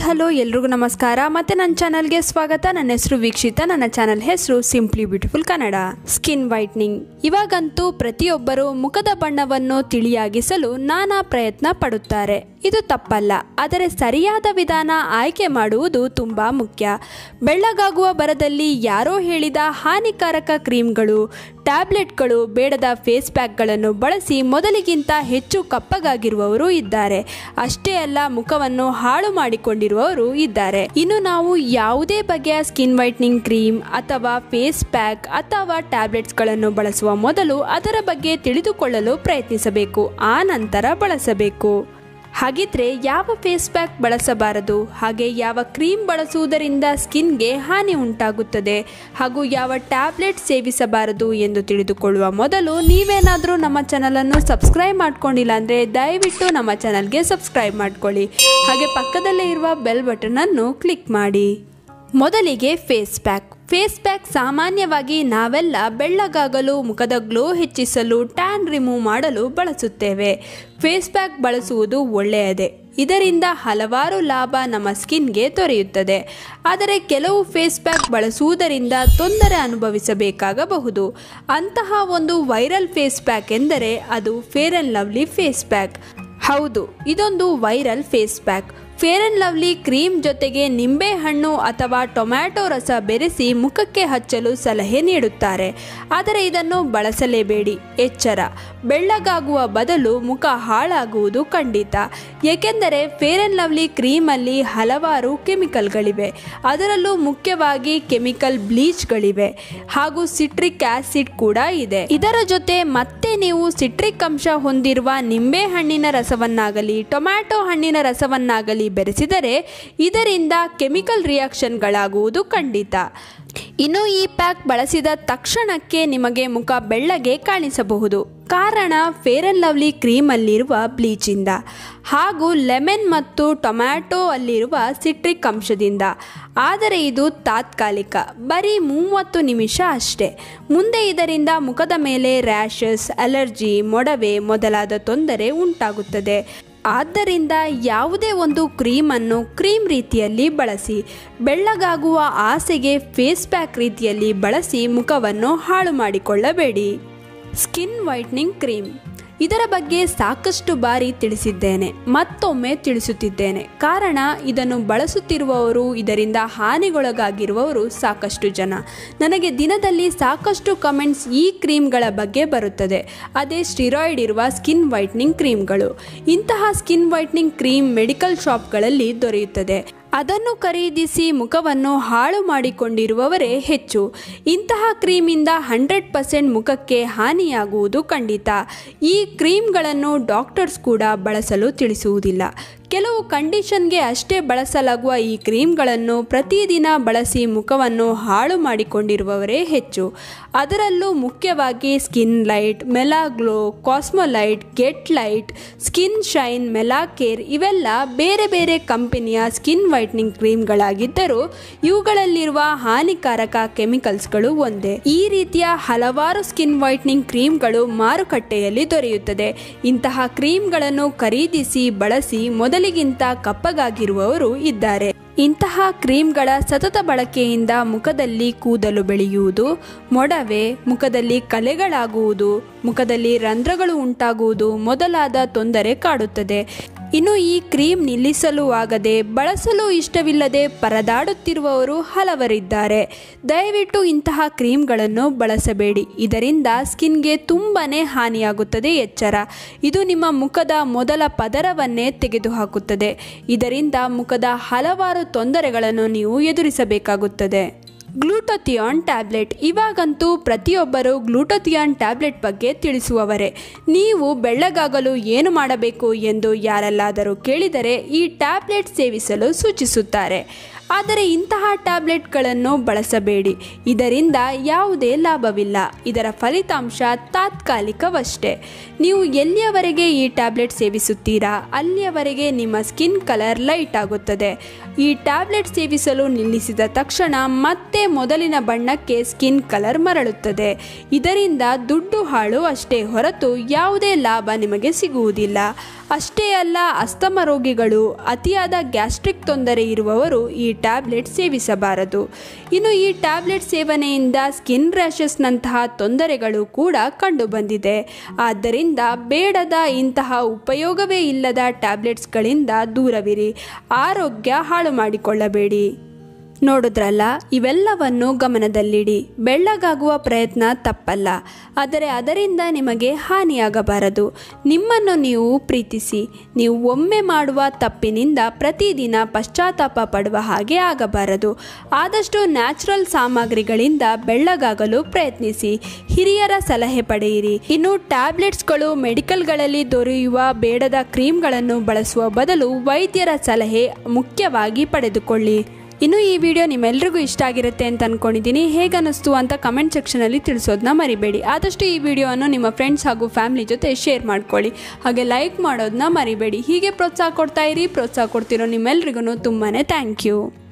hello ಎಲ್ರಿಗೂ ನಮಸ್ಕಾರ ಮತ್ತೆ ನನ್ನ ಚಾನಲ್ಗೆ ಸ್ವಾಗತ ನನ್ನ ಹೆಸರು ವೀಕ್ಷಿತ ನನ್ನ ಚಾನಲ್ ಹೆಸರು simply beautiful Kannada skin whitening ಇವಾಗಂತೂ ಪ್ರತಿಯೊಬ್ಬರು ಮುಖದ ಬಣ್ಣವನ್ನು ತಿಳಿಯಾಗಿಸಲು ನಾನಾ ಪ್ರಯತ್ನ ಪಡುತ್ತಾರೆ ಇದು ತಪ್ಪಲ್ಲ ಆದರೆ ಸರಿಯಾದ ವಿಧಾನ ಆಯ್ಕೆ ಮಾಡುವುದು ತುಂಬಾ ಮುಖ್ಯ ಬೆಳ್ಳಗಾಗುವ ಬರದಲ್ಲಿ ಯಾರೋ ಹೇಳಿದ ಹಾನಿಕಾರಕ ಕ್ರೀಮ್ಗಳು ಟ್ಯಾಬ್ಲೆಟ್ಗಳು ಬೇಡದ ಫೇಸ್ ಪ್ಯಾಕ್ಗಳನ್ನು ಬಳಸಿ ಮೊದಲಿಗಿಂತ ಹೆಚ್ಚು ಕಪ್ಪಗಾಗಿರುವವರು ಇದ್ದಾರೆ ಅಷ್ಟೇ ಅಲ್ಲ ಮುಖವನ್ನು ಹಾಳು ಮಾಡಿಕೊಂಡಿರುವವರು ಇದ್ದಾರೆ ಇನ್ನು ನಾವು ಯಾವುದೇ ಬಗೆಯ ಸ್ಕಿನ್ ವೈಟ್ನಿಂಗ್ ಕ್ರೀಮ್ ಅಥವಾ ಫೇಸ್ ಪ್ಯಾಕ್ ಅಥವಾ ಟ್ಯಾಬ್ಲೆಟ್ಸ್ಗಳನ್ನು ಬಳಸುವ ಮೊದಲು ಅದರ ಬಗ್ಗೆ ತಿಳಿದುಕೊಳ್ಳಲು ಪ್ರಯತ್ನಿಸಬೇಕು ಆ ನಂತರ ಬಳಸಬೇಕು ಹಾಗಿದ್ರೆ ಯಾವ ಫೇಸ್ ಪ್ಯಾಕ್ ಬಳಸಬಾರದು ಹಾಗೆ ಯಾವ ಕ್ರೀಮ್ ಬಳಸುವುದರಿಂದ ಸ್ಕಿನ್ಗೆ ಹಾನಿ ಉಂಟಾಗುತ್ತದೆ ಹಾಗೂ ಯಾವ ಟ್ಯಾಬ್ಲೆಟ್ ಸೇವಿಸಬಾರದು ಎಂದು ತಿಳಿದುಕೊಳ್ಳುವ ಮೊದಲು ನೀವೇನಾದರೂ ನಮ್ಮ ಚಾನಲನ್ನು ಸಬ್ಸ್ಕ್ರೈಬ್ ಮಾಡ್ಕೊಂಡಿಲ್ಲ ಅಂದರೆ ದಯವಿಟ್ಟು ನಮ್ಮ ಚಾನಲ್ಗೆ ಸಬ್ಸ್ಕ್ರೈಬ್ ಮಾಡ್ಕೊಳ್ಳಿ ಹಾಗೆ ಪಕ್ಕದಲ್ಲೇ ಇರುವ ಬೆಲ್ ಬಟನನ್ನು ಕ್ಲಿಕ್ ಮಾಡಿ ಮೊದಲಿಗೆ ಫೇಸ್ ಪ್ಯಾಕ್ ಫೇಸ್ ಪ್ಯಾಕ್ ಸಾಮಾನ್ಯವಾಗಿ ನಾವೆಲ್ಲ ಬೆಳ್ಳಗಾಗಲು ಮುಖದ ಗ್ಲೋ ಹೆಚ್ಚಿಸಲು ಟ್ಯಾನ್ ರಿಮೂವ್ ಮಾಡಲು ಬಳಸುತ್ತೇವೆ ಫೇಸ್ ಪ್ಯಾಕ್ ಬಳಸುವುದು ಒಳ್ಳೆಯದೇ ಇದರಿಂದ ಹಲವಾರು ಲಾಭ ನಮ್ಮ ಸ್ಕಿನ್ಗೆ ದೊರೆಯುತ್ತದೆ ಆದರೆ ಕೆಲವು ಫೇಸ್ ಪ್ಯಾಕ್ ಬಳಸುವುದರಿಂದ ತೊಂದರೆ ಅನುಭವಿಸಬೇಕಾಗಬಹುದು ಅಂತಹ ಒಂದು ವೈರಲ್ ಫೇಸ್ ಪ್ಯಾಕ್ ಎಂದರೆ ಅದು Fair and Lovely face pack ಹೌದು ಇದೊಂದು viral face pack Fair and Lovely cream ಜೊತೆಗೆ ನಿಂಬೆಹಣ್ಣು ಅಥವಾ ಟೊಮ್ಯಾಟೊ ರಸ ಬೆರೆಸಿ ಮುಖಕ್ಕೆ ಹಚ್ಚಲು ಸಲಹೆ ನೀಡುತ್ತಾರೆ ಆದರೆ ಇದನ್ನು ಬಳಸಲೇಬೇಡಿ ಎಚ್ಚರ ಬೆಳ್ಳಗಾಗುವ ಬದಲು ಮುಖ ಹಾಳಾಗುವುದು ಖಂಡಿತ ಏಕೆಂದರೆ ಫೇರ್ ಆ್ಯಂಡ್ ಲವ್ಲಿ ಕ್ರೀಮಲ್ಲಿ ಹಲವಾರು ಕೆಮಿಕಲ್ಗಳಿವೆ ಅದರಲ್ಲೂ ಮುಖ್ಯವಾಗಿ ಕೆಮಿಕಲ್ ಬ್ಲೀಚ್ಗಳಿವೆ ಹಾಗೂ ಸಿಟ್ರಿಕ್ ಆಸಿಡ್ ಕೂಡ ಇದೆ ಇದರ ಜೊತೆ ಮತ್ತೆ ನೀವು ಸಿಟ್ರಿಕ್ ಅಂಶ ಹೊಂದಿರುವ ನಿಂಬೆಹಣ್ಣಿನ ರಸವನ್ನಾಗಲಿ ಟೊಮ್ಯಾಟೊ ಹಣ್ಣಿನ ರಸವನ್ನಾಗಲಿ ಬೆರೆಸಿದರೆ ಇದರಿಂದ ಕೆಮಿಕಲ್ ರಿಯಾಕ್ಷನ್ಗಳಾಗುವುದು ಖಂಡಿತ ಇನ್ನು ಈ ಪ್ಯಾಕ್ ಬಳಸಿದ ತಕ್ಷಣಕ್ಕೆ ನಿಮಗೆ ಮುಖ ಬೆಳ್ಳಗೆ ಕಾಣಿಸಬಹುದು ಕಾರಣ ಫೇರ್ ಆ್ಯಂಡ್ ಲವ್ಲಿ ಕ್ರೀಮಲ್ಲಿರುವ ಬ್ಲೀಚಿಂದ ಹಾಗೂ ಲೆಮನ್ ಮತ್ತು ಟೊಮ್ಯಾಟೊ ಅಲ್ಲಿರುವ ಸಿಟ್ರಿಕ್ ಅಂಶದಿಂದ ಆದರೆ ಇದು ತಾತ್ಕಾಲಿಕ ಬರೀ ಮೂವತ್ತು ನಿಮಿಷ ಅಷ್ಟೇ ಮುಂದೆ ಇದರಿಂದ ಮುಖದ ಮೇಲೆ ರ್ಯಾಷಸ್ ಅಲರ್ಜಿ ಮೊಡವೆ ಮೊದಲಾದ ತೊಂದರೆ ಉಂಟಾಗುತ್ತದೆ ಆದ್ದರಿಂದ ಯಾವುದೇ ಒಂದು ಕ್ರೀಮನ್ನು ಕ್ರೀಮ್ ರೀತಿಯಲ್ಲಿ ಬಳಸಿ ಬೆಳ್ಳಗಾಗುವ ಆಸೆಗೆ ಫೇಸ್ ಪ್ಯಾಕ್ ರೀತಿಯಲ್ಲಿ ಬಳಸಿ ಮುಖವನ್ನು ಹಾಳು ಮಾಡಿಕೊಳ್ಳಬೇಡಿ ಸ್ಕಿನ್ ವೈಟ್ನಿಂಗ್ ಕ್ರೀಮ್ ಇದರ ಬಗ್ಗೆ ಸಾಕಷ್ಟು ಬಾರಿ ತಿಳಿಸಿದ್ದೇನೆ ಮತ್ತೊಮ್ಮೆ ತಿಳಿಸುತ್ತಿದ್ದೇನೆ ಕಾರಣ ಇದನ್ನು ಬಳಸುತ್ತಿರುವವರು ಇದರಿಂದ ಹಾನಿಗೊಳಗಾಗಿರುವವರು ಸಾಕಷ್ಟು ಜನ ನನಗೆ ದಿನದಲ್ಲಿ ಸಾಕಷ್ಟು ಕಮೆಂಟ್ಸ್ ಈ ಕ್ರೀಮ್ಗಳ ಬಗ್ಗೆ ಬರುತ್ತದೆ ಅದೇ ಸ್ಟಿರಾಯ್ಡ್ ಇರುವ ಸ್ಕಿನ್ ವೈಟ್ನಿಂಗ್ ಕ್ರೀಮ್ಗಳು ಇಂತಹ ಸ್ಕಿನ್ ವೈಟ್ನಿಂಗ್ ಕ್ರೀಮ್ ಮೆಡಿಕಲ್ ಶಾಪ್ಗಳಲ್ಲಿ ದೊರೆಯುತ್ತದೆ ಅದನ್ನು ಖರೀದಿಸಿ ಮುಖವನ್ನು ಹಾಳು ಮಾಡಿಕೊಂಡಿರುವವರೇ ಹೆಚ್ಚು ಇಂತಹ ಕ್ರೀಮಿಂದ ಹಂಡ್ರೆಡ್ ಪರ್ಸೆಂಟ್ ಮುಖಕ್ಕೆ ಹಾನಿಯಾಗುವುದು ಖಂಡಿತ ಈ ಕ್ರೀಮ್ಗಳನ್ನು ಡಾಕ್ಟರ್ಸ್ ಕೂಡ ಬಳಸಲು ತಿಳಿಸುವುದಿಲ್ಲ ಕೆಲವು ಕಂಡೀಷನ್ಗೆ ಅಷ್ಟೇ ಬಳಸಲಾಗುವ ಈ ಕ್ರೀಮ್ಗಳನ್ನು ಪ್ರತಿದಿನ ಬಳಸಿ ಮುಖವನ್ನು ಹಾಳು ಮಾಡಿಕೊಂಡಿರುವವರೇ ಹೆಚ್ಚು ಅದರಲ್ಲೂ ಮುಖ್ಯವಾಗಿ Skin Lite Melaglow Cosmolite Get Light Skin Shine Melacare ಇವೆಲ್ಲ ಬೇರೆ ಬೇರೆ ಕಂಪನಿಯ ಸ್ಕಿನ್ ವೈಟ್ನಿಂಗ್ ಕ್ರೀಮ್ಗಳಾಗಿದ್ದರೂ ಇವುಗಳಲ್ಲಿರುವ ಹಾನಿಕಾರಕ ಕೆಮಿಕಲ್ಸ್ಗಳು ಒಂದೇ ಈ ರೀತಿಯ ಹಲವಾರು ಸ್ಕಿನ್ ವೈಟ್ನಿಂಗ್ ಕ್ರೀಮ್ಗಳು ಮಾರುಕಟ್ಟೆಯಲ್ಲಿ ದೊರೆಯುತ್ತದೆ ಇಂತಹ ಕ್ರೀಮ್ಗಳನ್ನು ಖರೀದಿಸಿ ಬಳಸಿ ಮೊದಲಿಗಿಂತ ಕಪ್ಪಗಾಗಿರುವವರು ಇದ್ದಾರೆ ಇಂತಹ ಕ್ರೀಮ್ಗಳ ಸತತ ಬಳಕೆಯಿಂದ ಮುಖದಲ್ಲಿ ಕೂದಲು ಬೆಳೆಯುವುದು ಮೊಡವೆ ಮುಖದಲ್ಲಿ ಕಲೆಗಳಾಗುವುದು ಮುಖದಲ್ಲಿ ರಂಧ್ರಗಳು ಉಂಟಾಗುವುದು ಮೊದಲಾದ ತೊಂದರೆ ಕಾಡುತ್ತದೆ ಇನ್ನು ಈ ಕ್ರೀಮ್ ನಿಲ್ಲಿಸಲು ಆಗದೆ ಬಳಸಲು ಇಷ್ಟವಿಲ್ಲದೆ ಪರದಾಡುತ್ತಿರುವವರು ಹಲವರಿದ್ದಾರೆ ದಯವಿಟ್ಟು ಇಂತಹ ಕ್ರೀಮ್ಗಳನ್ನು ಬಳಸಬೇಡಿ ಇದರಿಂದ ಸ್ಕಿನ್ಗೆ ತುಂಬನೇ ಹಾನಿಯಾಗುತ್ತದೆ ಎಚ್ಚರ ಇದು ನಿಮ್ಮ ಮುಖದ ಮೊದಲ ಪದರವನ್ನೇ ತೆಗೆದುಹಾಕುತ್ತದೆ ಇದರಿಂದ ಮುಖದ ಹಲವಾರು ತೊಂದರೆಗಳನ್ನು ನೀವು ಎದುರಿಸಬೇಕಾಗುತ್ತದೆ ಗ್ಲೂಟೋಥಿಯಾನ್ ಟ್ಯಾಬ್ಲೆಟ್ ಇವಾಗಂತೂ ಪ್ರತಿಯೊಬ್ಬರು ಗ್ಲೂಟೋಥಿಯಾನ್ ಟ್ಯಾಬ್ಲೆಟ್ ಬಗ್ಗೆ ತಿಳಿಸುವವರೇ ನೀವು ಬೆಳ್ಳಗಾಗಲು ಏನು ಮಾಡಬೇಕು ಎಂದು ಯಾರೆಲ್ಲಾದರೂ ಕೇಳಿದರೆ ಈ ಟ್ಯಾಬ್ಲೆಟ್ ಸೇವಿಸಲು ಸೂಚಿಸುತ್ತಾರೆ ಆದರೆ ಇಂತಹ ಟ್ಯಾಬ್ಲೆಟ್ಗಳನ್ನು ಬಳಸಬೇಡಿ ಇದರಿಂದ ಯಾವುದೇ ಲಾಭವಿಲ್ಲ ಇದರ ಫಲಿತಾಂಶ ತಾತ್ಕಾಲಿಕವಷ್ಟೇ ನೀವು ಎಲ್ಲಿಯವರೆಗೆ ಈ ಟ್ಯಾಬ್ಲೆಟ್ ಸೇವಿಸುತ್ತೀರಾ ಅಲ್ಲಿಯವರೆಗೆ ನಿಮ್ಮ ಸ್ಕಿನ್ ಕಲರ್ ಲೈಟ್ ಆಗುತ್ತದೆ ಈ ಟ್ಯಾಬ್ಲೆಟ್ ಸೇವಿಸಲು ನಿಲ್ಲಿಸಿದ ತಕ್ಷಣ ಮತ್ತೆ ಮೊದಲಿನ ಬಣ್ಣಕ್ಕೆ ಸ್ಕಿನ್ ಕಲರ್ ಮರಳುತ್ತದೆ ಇದರಿಂದ ದುಡ್ಡು ಹಾಳು ಅಷ್ಟೇ ಹೊರತು ಯಾವುದೇ ಲಾಭ ನಿಮಗೆ ಸಿಗುವುದಿಲ್ಲ ಅಷ್ಟೇ ಅಲ್ಲ ಅಸ್ತಮ ರೋಗಿಗಳು ಅತಿಯಾದ ಗ್ಯಾಸ್ಟ್ರಿಕ್ ತೊಂದರೆ ಇರುವವರು ಈ ಟ್ಯಾಬ್ಲೆಟ್ ಸೇವಿಸಬಾರದು ಇನ್ನು ಈ ಟ್ಯಾಬ್ಲೆಟ್ ಸೇವನೆಯಿಂದ ಸ್ಕಿನ್ ರ್ಯಾಷಸ್ನಂತಹ ತೊಂದರೆಗಳು ಕೂಡ ಕಂಡುಬಂದಿದೆ ಆದ್ದರಿಂದ ಬೇಡದ ಇಂತಹ ಉಪಯೋಗವೇ ಇಲ್ಲದ ಟ್ಯಾಬ್ಲೆಟ್ಸ್ಗಳಿಂದ ದೂರವಿರಿ ಆರೋಗ್ಯ ಹಾಳು ಮಾಡಿಕೊಳ್ಳಬೇಡಿ ನೋಡಿದ್ರಲ್ಲ ಇವೆಲ್ಲವನ್ನು ಗಮನದಲ್ಲಿಡಿ ಬೆಳ್ಳಗಾಗುವ ಪ್ರಯತ್ನ ತಪ್ಪಲ್ಲ ಆದರೆ ಅದರಿಂದ ನಿಮಗೆ ಹಾನಿಯಾಗಬಾರದು ನಿಮ್ಮನ್ನು ನೀವು ಪ್ರೀತಿಸಿ ನೀವು ಒಮ್ಮೆ ಮಾಡುವ ತಪ್ಪಿನಿಂದ ಪ್ರತಿದಿನ ಪಶ್ಚಾತ್ತಾಪ ಪಡುವ ಹಾಗೆ ಆಗಬಾರದು ಆದಷ್ಟು ನ್ಯಾಚುರಲ್ ಸಾಮಗ್ರಿಗಳಿಂದ ಬೆಳ್ಳಗಾಗಲು ಪ್ರಯತ್ನಿಸಿ ಹಿರಿಯರ ಸಲಹೆ ಪಡೆಯಿರಿ ಇನ್ನು ಟ್ಯಾಬ್ಲೆಟ್ಸ್ಗಳು ಮೆಡಿಕಲ್ಗಳಲ್ಲಿ ದೊರೆಯುವ ಬೇಡದ ಕ್ರೀಮ್ಗಳನ್ನು ಬಳಸುವ ಬದಲು ವೈದ್ಯರ ಸಲಹೆ ಮುಖ್ಯವಾಗಿ ಪಡೆದುಕೊಳ್ಳಿ ಇನ್ನು ಈ ವಿಡಿಯೋ ನಿಮ್ಮೆಲ್ರಿಗೂ ಇಷ್ಟ ಆಗಿರುತ್ತೆ ಅಂತ ಅನ್ಕೊಂಡಿದ್ದೀನಿ ಹೇಗನ್ನಿಸ್ತು ಅಂತ ಕಮೆಂಟ್ ಸೆಕ್ಷನಲ್ಲಿ ತಿಳಿಸೋದನ್ನ ಮರಿಬೇಡಿ ಆದಷ್ಟು ಈ ವಿಡಿಯೋವನ್ನು ನಿಮ್ಮ ಫ್ರೆಂಡ್ಸ್ ಹಾಗೂ ಫ್ಯಾಮಿಲಿ ಜೊತೆ ಶೇರ್ ಮಾಡ್ಕೊಳ್ಳಿ ಹಾಗೆ ಲೈಕ್ ಮಾಡೋದನ್ನ ಮರಿಬೇಡಿ ಹೀಗೆ ಪ್ರೋತ್ಸಾಹ ಕೊಡ್ತಾ ಇರಿ ಪ್ರೋತ್ಸಾಹ ಕೊಡ್ತಿರೋ ನಿಮ್ಮೆಲ್ರಿಗೂ ತುಂಬಾ ಥ್ಯಾಂಕ್ ಯು